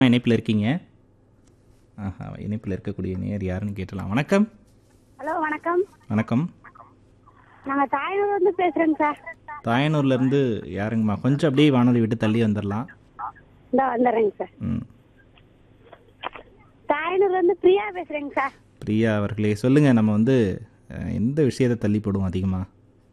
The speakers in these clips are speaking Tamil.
இணைப்பில் இருக்கீங்க ஆஹா இணைப்பில் இருக்கக்கூடிய நேர் யாருன்னு கேட்டலாம் வணக்கம் ஹலோ வணக்கம் வணக்கம் நாங்க தாயனூர்ல இருந்து பேசுறேங்க சார் தாயனூர்லேருந்து யாருங்கம்மா கொஞ்சம் அப்படியே வானொலி விட்டு தள்ளி வந்துடலாம் இந்த வந்துடுறேங்க சார் ம் தாயனூர்ல இருந்து பிரியா பேசுறேங்க சார் பிரியா அவர்களே சொல்லுங்கள் நம்ம வந்து அஹ், எந்த விஷயத்தை தள்ளி போடுவோம் அதிகமாக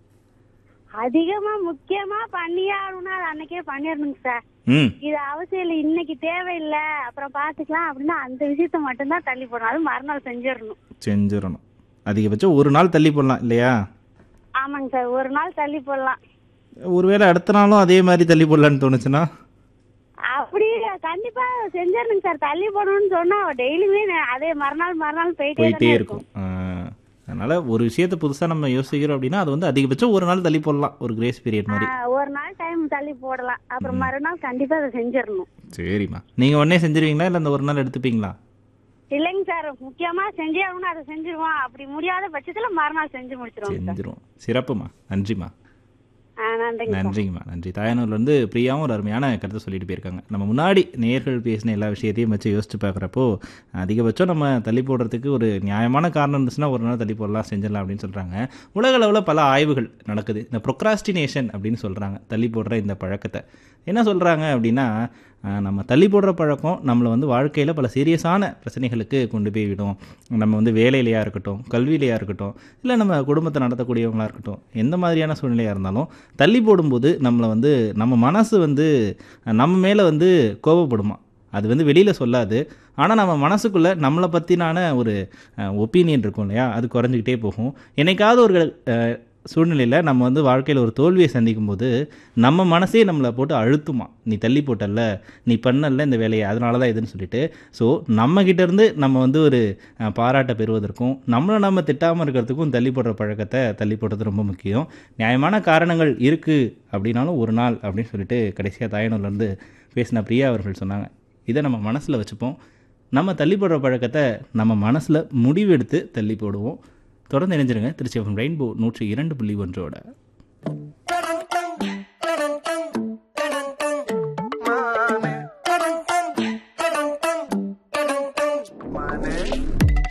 அதிகமா முக்கியமா பண்ணியே ஆகணும்னா அது அன்னைக்கே பண்ணிடணுங்க சார் ம் இது அவசியம் இல்லை இன்னைக்கு தேவையில்லை அப்புறம் பாத்துக்கலாம் அப்படின்னா அந்த விஷயத்த மட்டும்தான் தள்ளி போடணும் அது மறுநாள் செஞ்சிடணும் செஞ்சிடணும் அதிகபட்சம் ஒரு நாள் தள்ளி போடலாம் இல்லையா ஆமாங்க சார் ஒரு நாள் தள்ளி போடலாம் ஒருவேளை அடுத்த நாளும் அதே மாதிரி தள்ளி போடலான்னு தோணுச்சுன்னா அப்படி கண்டிப்பா செஞ்சிடணுங்க சார் தள்ளி போடணும்னு சொன்னா டெய்லியுமே அதே மறுநாள் மறுநாள் போயிட்டே போயிட்டே தானே இருக்கும் ஆஹ், அதனால ஒரு விஷயத்தை புதுசாக நம்ம யோசிக்கிறோம் அப்படின்னா அது வந்து அதிகபட்சம் ஒரு நாள் தள்ளி போடலாம் ஒரு கிரேஸ் பீரியட் மாதிரி ஆ, ஒரு நாள் டைம் தள்ளி போடலாம் அப்புறம் மறுநாள் கண்டிப்பா அதை செஞ்சிடணும் சரிம்மா நீங்கள் உடனே செஞ்சிருவீங்களா இல்லை அந்த ஒரு நாள் எடுத்துப்பீங்களா இல்லைங்க சார் முக்கியமா செஞ்சே ஆகணும் அதை செஞ்சிருவோம் அப்படி முடியாத பட்சத்துல மறுநாள் செஞ்சு முடிச்சிருவோம் சார் செஞ்சிருவோம் சிறப்புமா நன்றிம்மா ஆ, நன்றிங்க சார் நன்றிங்கம்மா நன்றி தாயனூர்லேருந்து பிரியாவும் ஒரு அருமையான கருத்தை சொல்லிட்டு போயிருக்காங்க நம்ம முன்னாடி நேர்கள் பேசின எல்லா விஷயத்தையும் வச்சு யோசிச்சு பார்க்குறப்போ அதிகபட்சம் நம்ம தள்ளி போடுறதுக்கு ஒரு நியாயமான காரணம் இருந்துச்சுன்னா ஒரு நாள் தள்ளி போடலாம் செஞ்சிடலாம் அப்படின்னு சொல்கிறாங்க உலக அளவில் பல ஆய்வுகள் நடக்குது இந்த ப்ரொக்ராஸ்டினேஷன் அப்படின்னு சொல்கிறாங்க தள்ளி போடுற இந்த பழக்கத்தை என்ன சொல்கிறாங்க அப்படின்னா ஆஹ், நம்ம தள்ளி போடுற பழக்கம் நம்மளை வந்து வாழ்க்கையில் பல சீரியஸான பிரச்சனைகளுக்கு கொண்டு போய் விடும் நம்ம வந்து வேலையிலையாக இருக்கட்டும் கல்வியிலையாக இருக்கட்டும் இல்லை நம்ம குடும்பத்தை நடத்தக்கூடியவங்களா இருக்கட்டும் எந்த மாதிரியான சூழ்நிலையாக இருந்தாலும் தள்ளி போடும்போது நம்மளை வந்து நம்ம மனசு வந்து நம்ம மேலே வந்து கோபப்படுமா அது வந்து வெளியில் சொல்லாது ஆனால் நம்ம மனசுக்குள்ளே நம்மளை பற்றினான ஒரு ஒப்பீனியன் இருக்கும் இல்லையா அது குறைஞ்சிக்கிட்டே போகும் என்னைக்காவது ஒரு சூழ்நிலையில் நம்ம வந்து வாழ்க்கையில் ஒரு தோல்வியை சந்திக்கும் போது நம்ம மனசே நம்மளை போட்டு அழுத்துமா நீ தள்ளி போட்டல்ல நீ பண்ணல இந்த வேலையை அதனால தான் இதுன்னு சொல்லிட்டு ஸோ நம்மக்கிட்ட இருந்து நம்ம வந்து ஒரு அஹ், பாராட்டை பெறுவதற்கும் நம்மளை நம்ம திட்டாமல் இருக்கிறதுக்கும் தள்ளி போடுற பழக்கத்தை தள்ளி போடுறது ரொம்ப முக்கியம் நியாயமான காரணங்கள் இருக்குது அப்படின்னாலும் ஒரு நாள் அப்படின்னு சொல்லிட்டு கடைசியாக தாயனூர்லேருந்து பேசின பிரியா அவர்கள் சொன்னாங்க இதை நம்ம மனசில் வச்சுப்போம் நம்ம தள்ளி போடுற பழக்கத்தை நம்ம மனசில் முடிவெடுத்து தள்ளி போடுவோம் தொடர்ந்து இணைஞ்சிருங்க திருச்சி ரெயின்போ நூற்றி இரண்டு புள்ளி ஒன்றோட